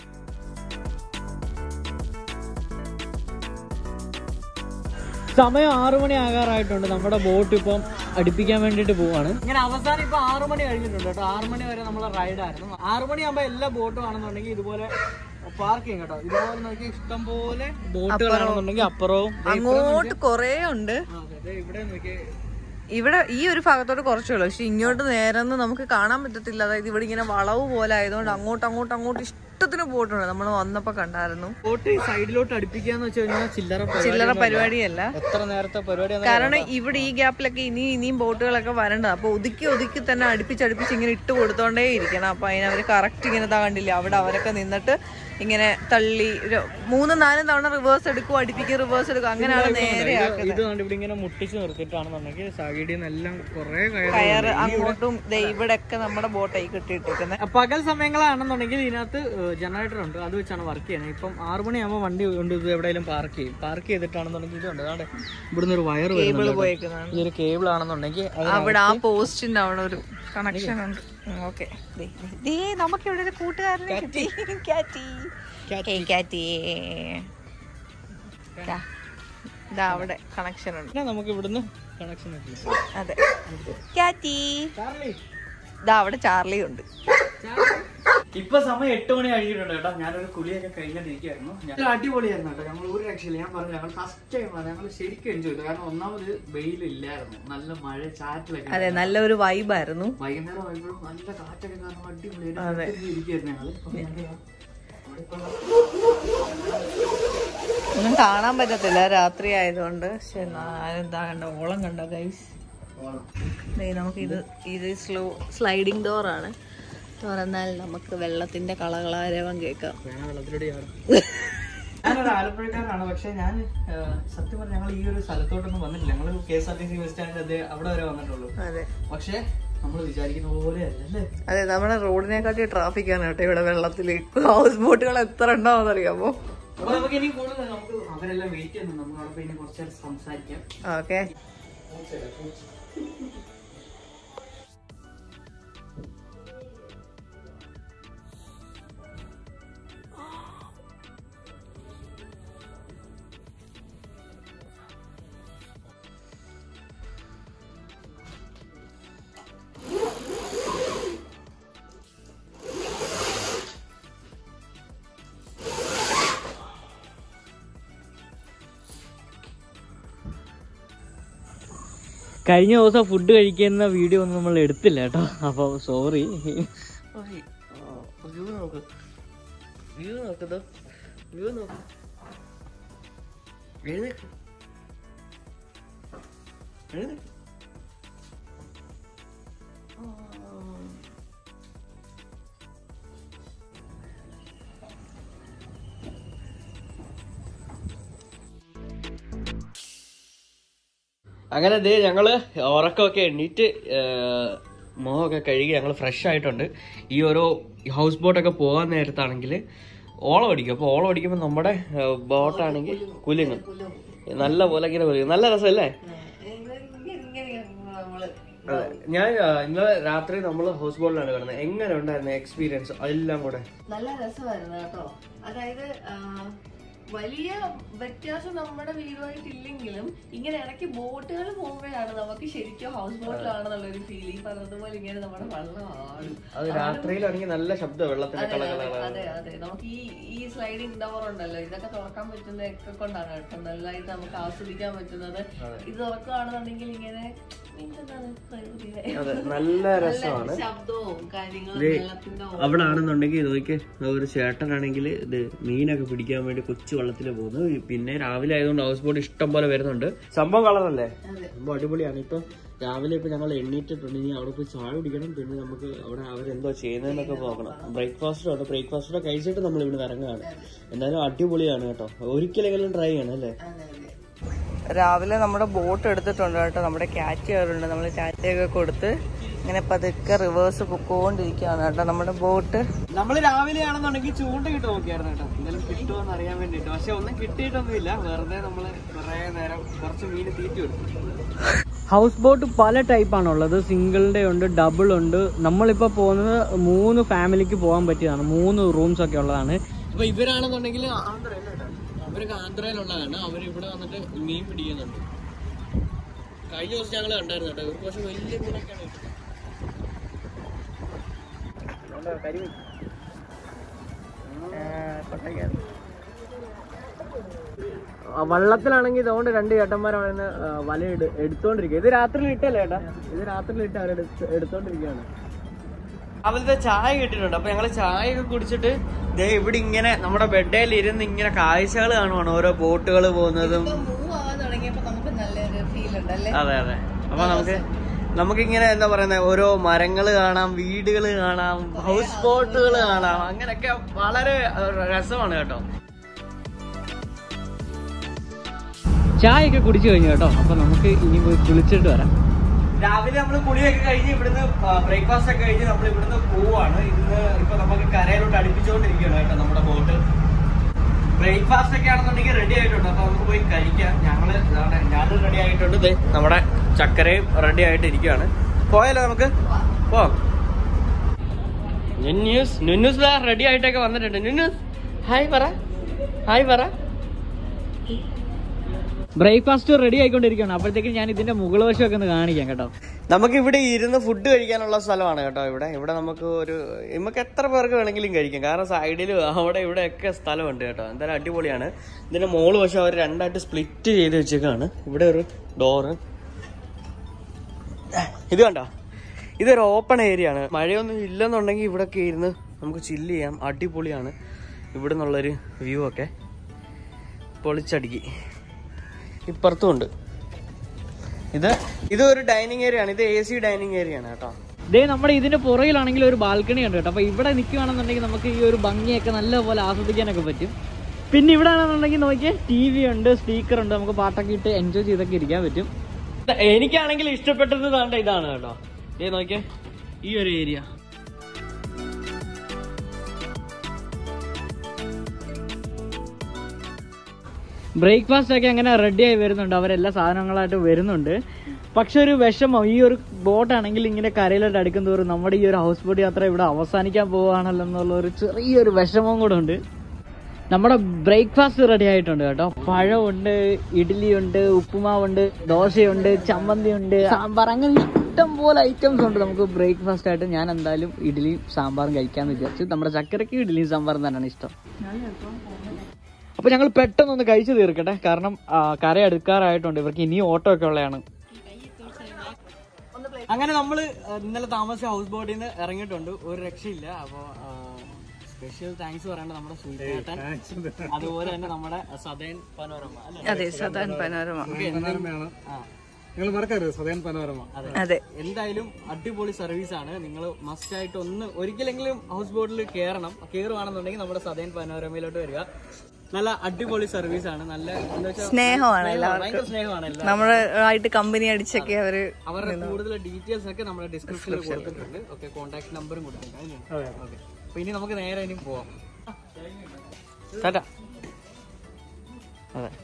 Speaker 2: സമയം ആറു മണി ആകാറായിട്ടുണ്ട് നമ്മുടെ ബോട്ട് ഇപ്പം അടുപ്പിക്കാൻ വേണ്ടിട്ട് പോവാണ് ഇങ്ങനെ അവസാനം ഇപ്പൊ ആറു മണി കഴിഞ്ഞിട്ടുണ്ട് കേട്ടോ ആറു മണി വരെ നമ്മളെ റൈഡായിരുന്നു ആറു മണിയാകുമ്പോ എല്ലാ ബോട്ടും ആണെന്നുണ്ടെങ്കിൽ ഇതുപോലെ പാർക്കിംഗ് കേട്ടോ ഇതുപോലെ നോക്കി ഇഷ്ടം പോലെ ബോട്ടുകളാണെന്നുണ്ടെങ്കിൽ അപ്പുറവും ദേ ഇപ്പുറം
Speaker 3: അങ്ങോട്ട് കൊറേ ഉണ്ട്
Speaker 2: ആ, അതെ, ദേ ഇവിടെ നോക്കി
Speaker 3: ഇവിടെ ഈ ഒരു ഭാഗത്തോട്ട് കുറച്ചേ ഉള്ളൂ പക്ഷെ ഇങ്ങോട്ട് നേരെന്ന് നമുക്ക് കാണാൻ പറ്റത്തില്ല അതായത് ഇവിടെ ഇങ്ങനെ വളവ് പോലെ ആയതുകൊണ്ട് അങ്ങോട്ട് അങ്ങോട്ട് അങ്ങോട്ട് ഇഷ്ടത്തിന് പോയിട്ടുണ്ട് നമ്മൾ വന്നപ്പോ കണ്ടായിരുന്നു
Speaker 2: ബോട്ട് സൈഡിലോട്ട് അടുപ്പിക്കാന്ന് വെച്ച് കഴിഞ്ഞാൽ ചില്ലറ പരിപാടി
Speaker 3: ചില്ലറ
Speaker 2: ഒന്നും അല്ല.
Speaker 3: പരിപാടിയല്ല
Speaker 2: എത്ര നേരത്തെ പരിപാടി
Speaker 3: കാരണം ഇവിടെ ഈ ഗ്യാപ്പിലൊക്കെ ഇനി ഇനിയും ബോട്ടുകളൊക്കെ വരേണ്ടത് അപ്പൊ ഒതുക്കി ഒതുക്കി തന്നെ അടുപ്പിച്ചടുപ്പിച്ച് ഇങ്ങനെ ഇട്ട് കൊടുത്തോണ്ടേ ഇരിക്കണം അപ്പൊ അതിനവര് കറക്റ്റ് ഇങ്ങനെ ഇതാ കണ്ടില്ലേ അവിടെ അവരൊക്കെ നിന്നിട്ട് ഇങ്ങനെ തള്ളി ഒരു മൂന്നും നാലും തവണ റിവേഴ്സ് എടുക്കും അടുപ്പിക്കും റിവേഴ്സ് എടുക്കും അങ്ങനെയാണ് നേരെ ആക്കുന്നത്
Speaker 2: ഇത് കണ്ട് ഇവിടെ ഇങ്ങനെ മുട്ടിച്ച് നിർത്തിയിട്ടാണെന്നുണ്ടെങ്കിൽ സൈഡിൽ നിന്നെല്ലാം കുറെ
Speaker 3: കയറ് അങ്ങോട്ടും ദേ ഇവിടെയൊക്കെ നമ്മുടെ ബോട്ടായി കെട്ടിയിട്ടേക്കുന്നത്
Speaker 2: പകൽ സമയങ്ങളാണെന്നുണ്ടെങ്കിൽ ഇതിനകത്ത് ജനറേറ്റർ ഉണ്ട് അത് വെച്ചാണ് വർക്ക് ചെയ്യുന്നത് ഇപ്പം ആറു മണിയാകുമ്പോൾ വണ്ടി കൊണ്ട് ഇത് എവിടെയെങ്കിലും പാർക്ക് ചെയ്യും പാർക്ക് ചെയ്തിട്ടാണെന്നുണ്ടെങ്കിൽ ഇതുണ്ട് അതാണ് ഇവിടുന്ന് ഒരു വയർ
Speaker 3: കേബിള് പോയേക്കുന്നതാണ്
Speaker 2: ഇതൊരു കേബിൾ ആണെന്നുണ്ടെങ്കിൽ അത്
Speaker 3: അവിടെ ആ പോസ്റ്റിന്റെ അവിടെ ഒരു കണക്ഷൻ ഉണ്ട് ഓക്കെ ദേ നമുക്ക് ഇവിടെ ഒരു കൂട്ടുകാരനെ കിട്ടി കാറ്റി ഏയ് കാറ്റി ദാ, ദാ അവിടെ കണക്ഷൻ ഉണ്ട്
Speaker 2: പിന്നെ നമുക്ക് ഇവിടുന്ന് കണക്ഷൻ കിട്ടി
Speaker 3: അതെ കാറ്റി ദാ അവിടെ ചാർലി ഉണ്ട്
Speaker 2: ഇപ്പൊ സമയം എട്ട് മണി കഴിഞ്ഞിട്ടുണ്ട് കേട്ടോ ഞാനൊരു കുളിയൊക്കെ കഴിഞ്ഞിട്ടിരിക്കുകയായിരുന്നു ഞാൻ അടിപൊളിയായിരുന്നു കേട്ടോ ഞങ്ങൾ ഒരു രക്ഷയില്ല ഞാൻ പറഞ്ഞു ഞങ്ങൾ ഫസ്റ്റ് ടൈമാണ് ഞങ്ങൾ ശരിക്കും എൻജോയ് ചെയ്തു കാരണം ഒന്നാമത് വെയിലില്ലായിരുന്നു നല്ല മഴ ചാറ്റിലൊക്കെ
Speaker 3: അതെ നല്ലൊരു വൈബായിരുന്നു
Speaker 2: വൈകുന്നേരം ആയപ്പോഴും നല്ല കാറ്റൊക്കെ കാരണം അടിപൊളിയായിട്ട് ഇരിക്കുകയായിരുന്നു ഞങ്ങള് അപ്പൊ ഞങ്ങള് അവിടെ ഇപ്പൊ
Speaker 3: ഒന്നും കാണാൻ പറ്റത്തില്ല രാത്രി ആയതുകൊണ്ട് പക്ഷെ എന്താ കണ്ട ഓളം കണ്ട ഗൈസ്
Speaker 2: ഓളം.
Speaker 3: നമുക്ക് ഇത് ഇത് സ്ലോ സ്ലൈഡിങ് ഡോറാണ് തുറന്നാൽ നമുക്ക് വെള്ളത്തിന്റെ കളകളാരവം കേൾക്കാം
Speaker 2: വേണം വെള്ളത്തിലൂടെ ചാടും. ഞാനൊരു ആലപ്പുഴക്കാരനാണ് പക്ഷെ ഞാൻ ആ, സത്യം പറഞ്ഞ ഞങ്ങൾ ഈ ഒരു സ്ഥലത്തോട്ടൊന്നും വന്നിട്ടില്ല ഞങ്ങൾ K S R T C bus സ്റ്റാൻഡിൽ അത് അവിടെ വരെ വന്നിട്ടുള്ളൂ
Speaker 3: അതെ
Speaker 2: പക്ഷെ നമ്മൾ വിചാരിക്കുന്ന പോലെ അല്ലേ
Speaker 3: അതെ നമ്മുടെ റോഡിനെക്കാട്ടി ട്രാഫിക് ആണ് കേട്ടോ ഇവിടെ വെള്ളത്തിൽ ഹൗസ് ബോട്ടുകൾ എത്ര ഉണ്ടാവും അറിയാമോ
Speaker 2: അപ്പൊ നമുക്ക് ഇനി കൂടുതൽ നമുക്ക് അവരെല്ലാം വെയിറ്റ് ചെയ്യുന്നു നമ്മൾ അവിടെ പോയി ഇനി കുറച്ച് നേരം സംസാരിക്കാം
Speaker 3: ഓക്കെ
Speaker 2: കഴിഞ്ഞ ദിവസം ഫുഡ് കഴിക്കുന്ന വീഡിയോ ഒന്നും നമ്മൾ എടുത്തില്ല കേട്ടോ അപ്പോൾ സോറി
Speaker 5: വ്യൂ നോക്ക് വ്യൂ നോക്കതോ വ്യൂ നോക്ക് എഴുന്നേക്ക് എഴുന്നേക്ക് അങ്ങനെ ദേ ഞങ്ങള് ഉറക്കമൊക്കെ എണ്ണീറ്റ് ഏഹ്, മുഖമൊക്കെ കഴുകി ഞങ്ങൾ ഫ്രഷ് ആയിട്ടുണ്ട് ഈ ഓരോ ഹൗസ് ബോട്ടൊക്കെ പോകാൻ നേരത്താണെങ്കിൽ ഓളം അടിക്കും അപ്പോൾ ഓളം അടിക്കുമ്പോൾ നമ്മുടെ ബോട്ടാണെങ്കിൽ കുലുങ്ങും നല്ല പോലെ ഇങ്ങനെ കുലുങ്ങും നല്ല രസമല്ലേ അതെ ഞാൻ ആ, ഇന്നലെ രാത്രി നമ്മൾ ഹൗസ് ബോട്ടിലാണ് കിടന്നത് എങ്ങനെ ഉണ്ടായിരുന്നു എക്സ്പീരിയൻസ് എല്ലാം കൂടെ
Speaker 3: നല്ല രസമായിരുന്നു കേട്ടോ അതായത് ആ, വലിയ വ്യത്യാസം നമ്മുടെ വീടുമായിട്ടില്ലെങ്കിലും ഇങ്ങനെ ഇടയ്ക്ക് ബോട്ടുകൾ പോകുമ്പോഴാണ് നമുക്ക് ശരിക്കും ഹൗസ് ബോട്ടിലാണെന്നുള്ള ഒരു ഫീൽ ഈ പറഞ്ഞതുപോലെ ഇങ്ങനെ നമ്മുടെ വെള്ളം ആടും
Speaker 5: അത് രാത്രിയിലാണെങ്കിൽ നല്ല ശബ്ദം വെള്ളത്തിന്റെ
Speaker 3: അതെ,
Speaker 5: കള
Speaker 3: അതെ, അതെ അതെ നമുക്ക് ഈ ഈ സ്ലൈഡിംഗ് ഡോർ ഉണ്ടല്ലോ ഇതൊക്കെ തുറക്കാൻ പറ്റുന്നതൊക്കെ കൊണ്ടാണ് കേട്ടോ നല്ലതായിട്ട് നമുക്ക് ആസ്വദിക്കാൻ പറ്റുന്നത് ഇത് തുറക്കുകയാണെന്നുണ്ടെങ്കിൽ ഇങ്ങനെ എന്താണ് പ്രകൃതിയുടെ
Speaker 5: അതെ നല്ല രസമാണ്
Speaker 3: ശബ്ദവും കാര്യങ്ങളും
Speaker 5: ദേ,
Speaker 3: വെള്ളത്തിന്റെ
Speaker 5: അവിടെ ആണെന്നുണ്ടെങ്കിൽ നോക്കി ഒരു ചേട്ടനാണെങ്കിൽ ഇത് മീനൊക്കെ പിടിക്കാൻ വേണ്ടി കൊച്ചു വെള്ളത്തിൽ പോകുന്നു പിന്നെ രാവിലെ ആയതുകൊണ്ട് ഹൗസ് ബോട്ട് ഇഷ്ടം പോലെ വരുന്നുണ്ട് സംഭവം കളറല്ലേ സംഭവം അടിപൊളിയാണ് ഇപ്പൊ രാവിലെ ഇപ്പൊ ഞങ്ങൾ എണ്ണീറ്റിട്ടുണ്ട് ഇനി അവിടെ പോയി ചായ കുടിക്കണം പിന്നെ നമുക്ക് അവിടെ അവരെന്തോ ചെയ്യുന്നതെന്നൊക്കെ നോക്കണം ബ്രേക്ക്ഫാസ്റ്റോ ഉണ്ട് ബ്രേക്ക്ഫാസ്റ്റോ കഴിച്ചിട്ട് നമ്മൾ ഇവിടെ ഇറങ്ങുകയാണ് എന്തായാലും അടിപൊളിയാണ് കേട്ടോ ഒരിക്കലെങ്കിലും ട്രൈ ചെയ്യണം അല്ലേ
Speaker 3: രാവിലെ നമ്മുടെ ബോട്ട് എടുത്തിട്ടുണ്ട് കേട്ടോ നമ്മുടെ ക്യാറ്റ് കയറുണ്ട് നമ്മൾ ടാറ്റയൊക്കെ കൊടുത്ത് ഇങ്ങനെ പതുക്കെ റിവേഴ്സ് പൊക്കോണ്ടിരിക്കുകയാണ് കേട്ടോ നമ്മുടെ ബോട്ട്
Speaker 5: നമ്മൾ രാവിലെ ആണെന്നുണ്ടെങ്കിൽ ചൂണ്ട കിട്ട് നോക്കിയായിരുന്നു കേട്ടോ എന്തെങ്കിലും കിട്ടുമോന്ന് അറിയാൻ വേണ്ടിട്ട് പക്ഷെ ഒന്നും കിട്ടിയിട്ടൊന്നുമില്ല വെറുതെ നമ്മള് കുറെ നേരം കുറച്ച് മീൻ തീറ്റി കൊടുത്തു
Speaker 2: ഹൗസ് ബോട്ട് പല ടൈപ്പാണ് ഉള്ളത് സിംഗിളിന്റെ ഉണ്ട് ഡബിൾ ഉണ്ട് നമ്മളിപ്പോ പോകുന്നത് മൂന്ന് ഫാമിലിക്ക് പോകാൻ പറ്റിയതാണ് മൂന്ന് റൂംസ് ഒക്കെ ഉള്ളതാണ്
Speaker 5: അപ്പൊ ഇവരാണെന്നുണ്ടെങ്കിൽ ആന്ധ്രയല്ല കേട്ടോ ഇവരൊക്കെ ആന്ധ്രയിലുള്ളതാണ് അവർ ഇവിടെ വന്നിട്ട് മീൻ പിടിക്കുന്നുണ്ട് കഴിഞ്ഞ ദിവസം ഞങ്ങൾ കണ്ടായിരുന്നു കേട്ടോ ഇവർക്ക് പക്ഷെ വലിയ മീനൊക്കെയാണ് കിട്ടുന്നത് അതുകൊണ്ടാ കരിമീൻ
Speaker 2: ആ, വള്ളത്തിലാണെങ്കിൽ ഇതുകൊണ്ട് രണ്ട് ചേട്ടന്മാരാണ് വല എടു- എടുത്തോണ്ടിരിക്കുക ഇത് രാത്രി ഇട്ടല്ലേ ചേട്ടാ ഇത് രാത്രി ഇട്ട് അവർ എടുത്തോണ്ടിരിക്കുകയാണ്
Speaker 5: രാവിലത്തെ ചായ കിട്ടിയിട്ടുണ്ട് അപ്പൊ ഞങ്ങള് ചായ ഒക്കെ കുടിച്ചിട്ട് ദേ ഇവിടെ ഇങ്ങനെ നമ്മുടെ ബെഡേൽ ഇരുന്ന് ഇങ്ങനെ കാഴ്ചകൾ കാണുവാണ് ഓരോ ബോട്ടുകൾ പോകുന്നതും
Speaker 3: മൂവ് ആവാൻ തുടങ്ങിയപ്പോ നമുക്ക് നല്ലൊരു ഫീൽ ഉണ്ട് അല്ലേ
Speaker 5: അതെ അതെ അപ്പൊ നമുക്ക് നമുക്കിങ്ങനെ എന്താ പറയുന്നത് ഓരോ മരങ്ങൾ കാണാം വീടുകൾ കാണാം ഹൗസ് ബോട്ടുകൾ കാണാം അങ്ങനെയൊക്കെ വളരെ അഹ് രസമാണ് കേട്ടോ
Speaker 2: ചായ ഒക്കെ കുടിച്ചു കഴിഞ്ഞു കേട്ടോ അപ്പൊ നമുക്ക് ഇനി പോയി കുളിച്ചിട്ട് വരാം
Speaker 5: രാവിലെ നമ്മൾ കുളിയൊക്കെ കഴിഞ്ഞ് ഇവിടുന്ന് ബ്രേക്ക്ഫാസ്റ്റ് ഒക്കെ കഴിഞ്ഞ് നമ്മൾ ഇവിടുന്ന് പോവാണ് ഇന്ന് ഇപ്പൊ നമുക്ക് കരയിലോട്ട് അടുപ്പിച്ചുകൊണ്ടിരിക്കുകയാണ് കേട്ടോ നമ്മുടെ ബോട്ട് ബ്രേക്ക്ഫാസ്റ്റ് ഒക്കെ ആണെന്നുണ്ടെങ്കിൽ റെഡി ആയിട്ടുണ്ട് അപ്പൊ നമുക്ക് പോയി കഴിക്കാം ഞങ്ങള് ഇതാണ് ഞാനും റെഡി ആയിട്ടുണ്ട് ദേ നമ്മുടെ ചക്കരയും റെഡി ആയിട്ട് ഇരിക്കുകയാണ് പോയാലോ നമുക്ക് പോ നുന്യൂസ് നുന്യൂസ് റെഡി ആയിട്ടൊക്കെ വന്നിട്ടുണ്ട് നുന്യൂസ് ഹായ് പറ ഹായ് പറ
Speaker 2: ബ്രേക്ക്ഫാസ്റ്റ് റെഡി ആയിക്കൊണ്ടിരിക്കുകയാണ് അപ്പോഴത്തേക്കും ഞാൻ ഇതിന്റെ മുകൾ വശമൊക്കെ ഒന്ന് കാണിക്കാം കേട്ടോ
Speaker 5: നമുക്ക് ഇവിടെ ഇരുന്ന് ഫുഡ് കഴിക്കാനുള്ള സ്ഥലമാണ് കേട്ടോ ഇവിടെ ഇവിടെ നമുക്ക് ഒരു നമുക്ക് എത്ര പേർക്ക് വേണമെങ്കിലും കഴിക്കാം കാരണം സൈഡിലും അവിടെ ഇവിടെ ഒക്കെ സ്ഥലമുണ്ട് കേട്ടോ എന്തായാലും അടിപൊളിയാണ് ഇതിന്റെ മോള് പക്ഷെ അവർ രണ്ടായിട്ട് സ്പ്ലിറ്റ് ചെയ്ത് വെച്ചേക്കാണ് ഇവിടെ ഒരു ഡോറ് ഇത് കണ്ടോ ഇതൊരു ഓപ്പൺ ഏരിയ ആണ് മഴയൊന്നും ഇല്ലെന്നുണ്ടെങ്കിൽ ഇവിടെയൊക്കെ ഇരുന്ന് നമുക്ക് ചില്ല് ചെയ്യാം അടിപൊളിയാണ് ഇവിടെ നിന്നുള്ളൊരു വ്യൂ ഒക്കെ പൊളിച്ചടുക്കി ഇപ്പുറത്തും ഉണ്ട് ഇത് ഇത് ഒരു ഡൈനിങ് ഏരിയ ആണ് ഇത് എ സി ഡൈനിങ് ഏരിയ ആണ് കേട്ടോ
Speaker 2: ദേ നമ്മുടെ ഇതിന്റെ പുറകിലാണെങ്കിൽ ഒരു ബാൽക്കണി ഉണ്ട് കേട്ടോ അപ്പൊ ഇവിടെ നിൽക്കുകയാണെന്നുണ്ടെങ്കിൽ നമുക്ക് ഈ ഒരു ഭംഗിയൊക്കെ നല്ലപോലെ ആസ്വദിക്കാനൊക്കെ പറ്റും പിന്നെ ഇവിടെ ആണെന്നുണ്ടെങ്കിൽ നോക്കിയാൽ ടി വി ഉണ്ട് സ്പീക്കർ ഉണ്ട് നമുക്ക് പാട്ടൊക്കെ ഇട്ട് എൻജോയ് ചെയ്തൊക്കെ ഇരിക്കാൻ പറ്റും
Speaker 5: എനിക്കാണെങ്കിൽ ഇഷ്ടപ്പെട്ടത് താണ്ട ഇതാണ് കേട്ടോ ഏ നോക്കിയേ ഈ ഒരു ഏരിയ
Speaker 2: ബ്രേക്ക്ഫാസ്റ്റ് ഒക്കെ അങ്ങനെ റെഡി ആയി വരുന്നുണ്ട് അവരെല്ലാ സാധനങ്ങളായിട്ട് വരുന്നുണ്ട് പക്ഷെ ഒരു വിഷമം ഈ ഒരു ബോട്ടാണെങ്കിൽ ഇങ്ങനെ കരയിലോട്ട് അടുക്കും തോറും നമ്മുടെ ഈ ഒരു ഹൗസ് ബോട്ട് യാത്ര ഇവിടെ അവസാനിക്കാൻ പോവുകയാണല്ലോ എന്നുള്ള ഒരു ചെറിയൊരു വിഷമം കൂടെ ഉണ്ട് നമ്മുടെ ബ്രേക്ക്ഫാസ്റ്റ് റെഡി ആയിട്ടുണ്ട് കേട്ടോ പഴമുണ്ട് ഇഡ്ഡലിയുണ്ട് ഉപ്പുമാവുണ്ട് ദോശയുണ്ട് ചമ്മന്തിയുണ്ട് സാമ്പാർ അങ്ങനെ ഇഷ്ടം പോലെ ഐറ്റംസ് ഉണ്ട് നമുക്ക് ബ്രേക്ക്ഫാസ്റ്റ് ആയിട്ട് ഞാൻ എന്തായാലും ഇഡ്ഡലിയും സാമ്പാറും കഴിക്കാന്ന് വിചാരിച്ചു നമ്മുടെ ചക്കരക്ക് ഇഡ്ഡലിയും സാമ്പാറും തന്നെയാണ് ഇഷ്ടം അപ്പൊ ഞങ്ങൾ പെട്ടെന്ന് ഒന്ന് കഴിച്ചു തീർക്കട്ടെ കാരണം ആ, കര അടുക്കാറായിട്ടുണ്ട് ഇവർക്ക് ഇനിയും ഓട്ടോ ഒക്കെ ഉള്ളതാണ് അങ്ങനെ നമ്മള് ആ, ഇന്നലെ താമസിച്ച ഹൗസ് ബോട്ടിൽ നിന്ന് ഇറങ്ങിയിട്ടുണ്ട് ഒരു രക്ഷയില്ല അപ്പൊ സ്പെഷ്യൽ താങ്ക്സ് പറയേണ്ട നമ്മുടെ സുൽത്താൻ അതുപോലെ തന്നെ നമ്മുടെ സദേൻ പനോരമ അല്ലെ
Speaker 3: അതെ സദാൻ പനോരമ
Speaker 4: പനോരമയാണ് നിങ്ങൾ മറക്കരുത് സദയൻ പനോരമ
Speaker 3: അതെ
Speaker 2: എന്തായാലും അടിപൊളി സർവീസ് ആണ് നിങ്ങൾ മസ്റ്റ് ആയിട്ട് ഒന്ന് ഒരിക്കലെങ്കിലും ഹൗസ് ബോട്ടിൽ കയറണം കയറുവാണെന്നുണ്ടെങ്കിൽ നമ്മുടെ സദേൻ പനോരമയിലോട്ട് വരിക നല്ല അടിപൊളി സർവീസ് ആണ് നല്ല എന്താ വെച്ചാ
Speaker 3: സ്നേഹമാണ്
Speaker 2: സ്നേഹമാണ്, ഭയങ്കര സ്നേഹമാണ് എല്ലാവരും
Speaker 3: നമ്മുടെ ആയിട്ട് കമ്പനി അടിച്ചൊക്കെ അവര്
Speaker 2: അവരുടെ കൂടുതൽ ഡീറ്റെയിൽസ് ഒക്കെ നമ്മുടെ ഡിസ്ക്രിപ്ഷനിൽ കൊടുത്തിട്ടുണ്ട് ഓക്കെ കോൺടാക്ട് നമ്പറും കൊടുത്തിട്ടുണ്ട് ഓക്കെ അപ്പൊ ഇനി നമുക്ക് നേരെ ഇനി പോവാം ടാറ്റാ അതെ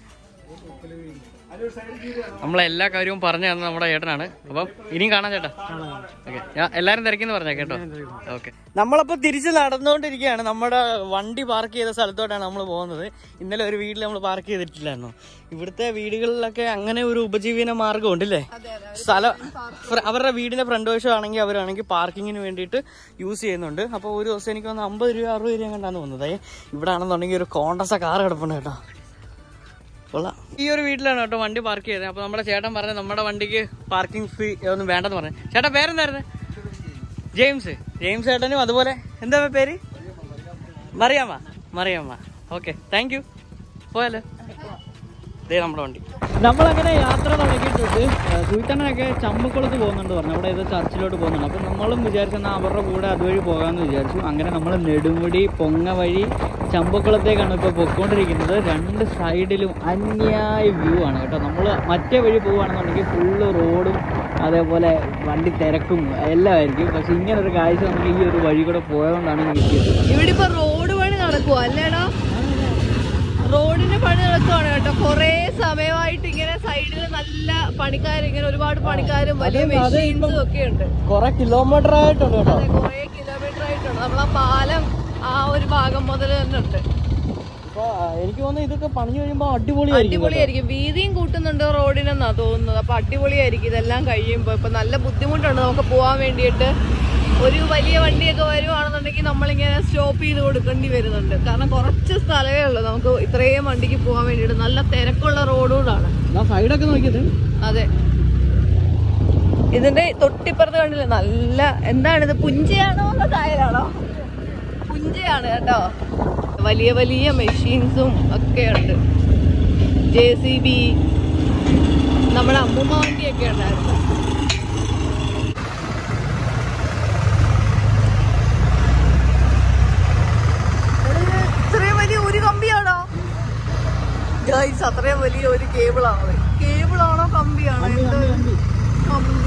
Speaker 2: നമ്മളെല്ലാ കാര്യവും പറഞ്ഞു തന്ന നമ്മുടെ ചേട്ടനാണ് അപ്പം ഇനിയും കാണാം ചേട്ടാ ഓക്കെ ഞാൻ എല്ലാരും തിരക്കിന്ന് പറഞ്ഞേ കേട്ടോ ഓക്കെ നമ്മളപ്പോ തിരിച്ച് നടന്നുകൊണ്ടിരിക്കുകയാണ് നമ്മുടെ വണ്ടി പാർക്ക് ചെയ്ത സ്ഥലത്തോട്ടാണ് നമ്മൾ പോകുന്നത് ഇന്നലെ ഒരു വീട്ടിൽ നമ്മൾ പാർക്ക് ചെയ്തിട്ടില്ലായിരുന്നു ഇവിടുത്തെ വീടുകളിലൊക്കെ അങ്ങനെ ഒരു ഉപജീവന മാർഗം ഉണ്ടല്ലേ സ്ഥലം ഫ്ര- അവരുടെ വീടിന്റെ ഫ്രണ്ട് വശം ആണെങ്കിൽ അവരാണെങ്കിൽ പാർക്കിങ്ങിന് വേണ്ടിയിട്ട് യൂസ് ചെയ്യുന്നുണ്ട് അപ്പോൾ ഒരു ദിവസം എനിക്ക് വന്ന് അമ്പത് രൂപ അറുപത് രൂപ കണ്ടാന്ന് തോന്നുന്നത് ഇവിടെ ആണെന്നുണ്ടെങ്കിൽ ഒരു കോണ്ടസ കാർ കിടപ്പുണ്ട് കേട്ടോ കൊള്ളാം ഈ ഒരു വീട്ടിലാണ് കേട്ടോ വണ്ടി പാർക്ക് ചെയ്തത് അപ്പൊ നമ്മുടെ ചേട്ടൻ പറഞ്ഞു നമ്മുടെ വണ്ടിക്ക് പാർക്കിംഗ് ഫീ ഒന്നും വേണ്ടെന്ന് പറഞ്ഞു ചേട്ടാ പേരെന്തായിരുന്നു ജെയിംസ് ജെയിംസ് ചേട്ടനും അതുപോലെ എന്താ പേര് Mariyamma Mariyamma okay thank you പോയാലോ ഇതേ നമ്മുടെ വണ്ടി നമ്മളങ്ങനെ യാത്ര തുടങ്ങിയിട്ടുണ്ട് സുൽത്താനൊക്കെ ചമ്പക്കുളത്ത് പോകുന്നുണ്ട് പറഞ്ഞു അവിടെ ഏതോ ചർച്ചിലോട്ട് പോകുന്നുണ്ട് അപ്പം നമ്മളും വിചാരിച്ചെന്നാൽ അവരുടെ കൂടെ അതുവഴി പോകാമെന്ന് വിചാരിച്ചു അങ്ങനെ നമ്മൾ നെടുമുടി പൊങ്ങ വഴി ചമ്പക്കുളത്തേക്കാണ് ഇപ്പോൾ പൊയ്ക്കൊണ്ടിരിക്കുന്നത് രണ്ട് സൈഡിലും അന്യായ വ്യൂ ആണ് കേട്ടോ നമ്മൾ മറ്റേ വഴി പോവുകയാണെന്നുണ്ടെങ്കിൽ ഫുള്ള് റോഡും അതേപോലെ വണ്ടി തിരക്കും എല്ലാം ആയിരിക്കും പക്ഷെ ഇങ്ങനെ ഒരു കാഴ്ച നമുക്ക് ഈ ഒരു വഴി കൂടെ പോയതുകൊണ്ടാണ് കിട്ടിയത്
Speaker 3: ഇവിടെ ഇപ്പൊ റോഡ് പണി നടക്കുവാ അല്ലേടാ റോഡിന്റെ പണി നടക്കുവാണ് കേട്ടോ കൊറേ സമയമായിട്ട് ഇങ്ങനെ സൈഡിൽ നല്ല പണിക്കാർ ഇങ്ങനെ ഒരുപാട് പണിക്കാരും വലിയ മെഷീൻസും ഒക്കെ ഉണ്ട്
Speaker 2: കുറെ കിലോമീറ്റർ ആയിട്ടുണ്ട് കേട്ടോ
Speaker 3: അതെ കൊറേ കിലോമീറ്റർ ആയിട്ടുണ്ട് നമ്മളാ പാലം ആ ഒരു ഭാഗം മുതൽ തന്നെ ഉണ്ട്
Speaker 2: അപ്പൊ എനിക്ക് തോന്നുന്നു ഇതൊക്കെ പണിഞ്ഞു കഴിയുമ്പോ അടിപൊളിയായിരിക്കും
Speaker 3: അടിപൊളിയായിരിക്കും വീതിയും കൂട്ടുന്നുണ്ട് റോഡിനെന്നാ തോന്നുന്നത് അപ്പൊ അടിപൊളിയായിരിക്കും ഇതെല്ലാം കഴിയുമ്പോ ഇപ്പൊ നല്ല ബുദ്ധിമുട്ടുണ്ട് നമുക്ക് പോവാൻ വേണ്ടിയിട്ട് ഒരു വലിയ വണ്ടിയൊക്കെ വരുവാണെന്നുണ്ടെങ്കിൽ നമ്മളിങ്ങനെ സ്റ്റോപ്പ് ചെയ്ത് കൊടുക്കേണ്ടി വരുന്നുണ്ട് കാരണം കുറച്ച് സ്ഥലമേ ഉള്ളൂ നമുക്ക് ഇത്രയും വണ്ടിക്ക് പോകാൻ വേണ്ടിയിട്ട് നല്ല തിരക്കുള്ള റോഡുകളാണ്
Speaker 2: സൈഡൊക്കെ നോക്കിയത്
Speaker 3: അതെ ഇതിന്റെ തൊട്ടിപ്പുറത്ത് കണ്ടില്ലേ നല്ല എന്താണിത് പുഞ്ചയാണോ അതോ കായലാണോ പുഞ്ചയാണ് കേട്ടോ വലിയ വലിയ മെഷീൻസും ഒക്കെ ഉണ്ട് ജെ സി ബി നമ്മുടെ അമ്മൂമ്മ വണ്ടിയൊക്കെ ഉണ്ടായിരുന്നു എടാ, ഇത് ഇത്രയും വലിയ ഒരു കമ്പിയാണോ ഗൈസ് അത്രയും വലിയ ഒരു കേബിളാണ് കേബിളാണോ കമ്പിയാണോ എന്ത് കമ്പി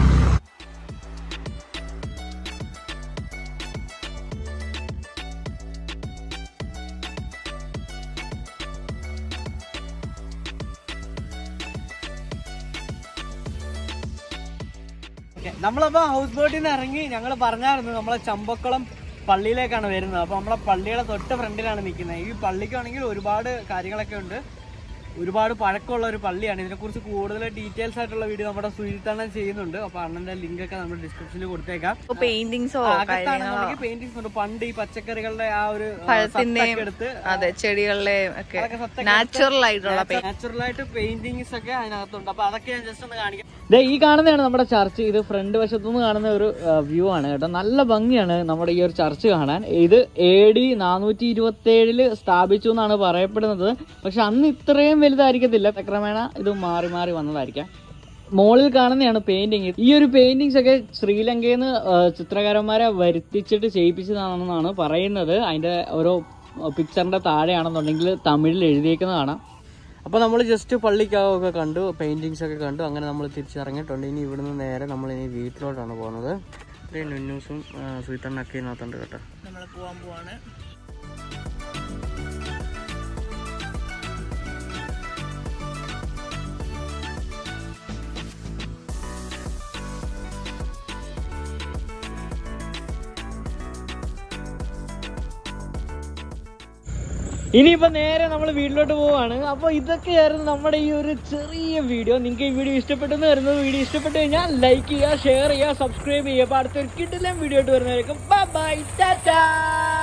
Speaker 2: നമ്മളപ്പോ ഹൗസ് ബോട്ടിൽ നിന്ന് ഇറങ്ങി ഞങ്ങൾ പറഞ്ഞായിരുന്നു നമ്മളെ ചമ്പക്കുളം പള്ളിയിലേക്കാണ് വരുന്നത് അപ്പൊ നമ്മളെ പള്ളിയുടെ തൊട്ട് ഫ്രണ്ടിലാണ് നിൽക്കുന്നത് ഈ പള്ളിക്കാണെങ്കിൽ ഒരുപാട് കാര്യങ്ങളൊക്കെ ഉണ്ട് ഒരുപാട് പഴക്കമുള്ള ഒരു പള്ളിയാണ് ഇതിനെക്കുറിച്ച് കൂടുതൽ ഡീറ്റെയിൽസ് ആയിട്ടുള്ള വീഡിയോ നമ്മുടെ സുജിത്തണ്ണൻ ചെയ്യുന്നുണ്ട് അപ്പൊ അണ്ണന്റെ ലിങ്ക് ഒക്കെ നമ്മൾ ഡിസ്ക്രിപ്ഷനിൽ കൊടുത്തേക്കാം
Speaker 3: പെയിന്റിങ്സോ
Speaker 2: അകത്താണെന്നുണ്ടെങ്കിൽ പെയിന്റിങ്സ് ഉണ്ട് പണ്ട് ഈ പച്ചക്കറികളുടെ ആ ഒരു ആ,
Speaker 3: പഴത്തിന്റെയും
Speaker 2: സത്തൊക്കെ എടുത്ത്
Speaker 3: അതെ ചെടികളുടെയും ഒക്കെ
Speaker 2: അതൊക്കെ സത്തൊക്കെ
Speaker 3: നാച്ചുറൽ ആയിട്ടുള്ള പെയിന്റ്
Speaker 2: നാച്ചുറൽ ആയിട്ട് പെയിന്റിങ്സ് ഒക്കെ അതിനകത്തുണ്ട് അപ്പൊ അതൊക്കെ ഞാൻ ജസ്റ്റ് ഒന്ന് കാണിക്കാം ഈ കാണുന്നതാണ് നമ്മുടെ ചർച്ച് ഇത് ഫ്രണ്ട് വശത്തുനിന്ന് കാണുന്ന ഒരു വ്യൂ ആണ് കേട്ടോ നല്ല ഭംഗിയാണ് നമ്മുടെ ഈ ഒരു ചർച്ച് കാണാൻ ഇത് എ ഡി നാനൂറ്റി ഇരുപത്തി ഏഴില് സ്ഥാപിച്ചു എന്നാണ് പറയപ്പെടുന്നത് പക്ഷെ അന്ന് ഇത്രയും വലുതായിരിക്കത്തില്ല ക്രമേണ ഇത് മാറി മാറി വന്നതായിരിക്കാം മോളിൽ കാണുന്നതാണ് പെയിന്റിങ് ഈ ഒരു പെയിന്റിങ്സ് ഒക്കെ ശ്രീലങ്കയിൽ നിന്ന് ചിത്രകാരന്മാരെ വരുത്തിച്ചിട്ട് ചെയ്യിപ്പിച്ചതാണെന്നാണ് പറയുന്നത് അതിന്റെ ഓരോ പിക്ചറിന്റെ താഴെയാണെന്നുണ്ടെങ്കിൽ തമിഴിൽ എഴുതിയേക്കുന്നത് കാണാം അപ്പോൾ നമ്മൾ ജസ്റ്റ് പള്ളിക്കാവൊക്കെ കണ്ടു പെയിന്റിങ്സ് ഒക്കെ കണ്ടു അങ്ങനെ നമ്മൾ തിരിച്ചിറങ്ങിയിട്ടുണ്ട് ഇനി ഇവിടുന്ന് നേരെ നമ്മൾ ഇനി വീട്ടിലോട്ടാണ് പോകുന്നത് ഇത്രയും ന്യൂസും സ്വീത്തണ്ണൊക്കെ ഇതിനകത്തുണ്ട് കേട്ടോ
Speaker 3: നമ്മൾ പോവാൻ പോവാണ്
Speaker 2: ഇനിയിപ്പോ നേരെ നമ്മൾ വീട്ടിലോട്ട് പോവാണ് അപ്പൊ ഇതൊക്കെയായിരുന്നു നമ്മുടെ ഈ ഒരു ചെറിയ വീഡിയോ നിങ്ങൾക്ക് ഈ വീഡിയോ ഇഷ്ടപ്പെട്ടെന്ന് വരുന്നത് വീഡിയോ ഇഷ്ടപ്പെട്ട് കഴിഞ്ഞാൽ ലൈക്ക് ചെയ്യുക ഷെയർ ചെയ്യുക സബ്സ്ക്രൈബ് ചെയ്യുക അപ്പൊ അടുത്തൊരു കിട്ടില്ല വീഡിയോ ആയിട്ട് വരുന്നവരേക്കും ബൈ ടാറ്റാ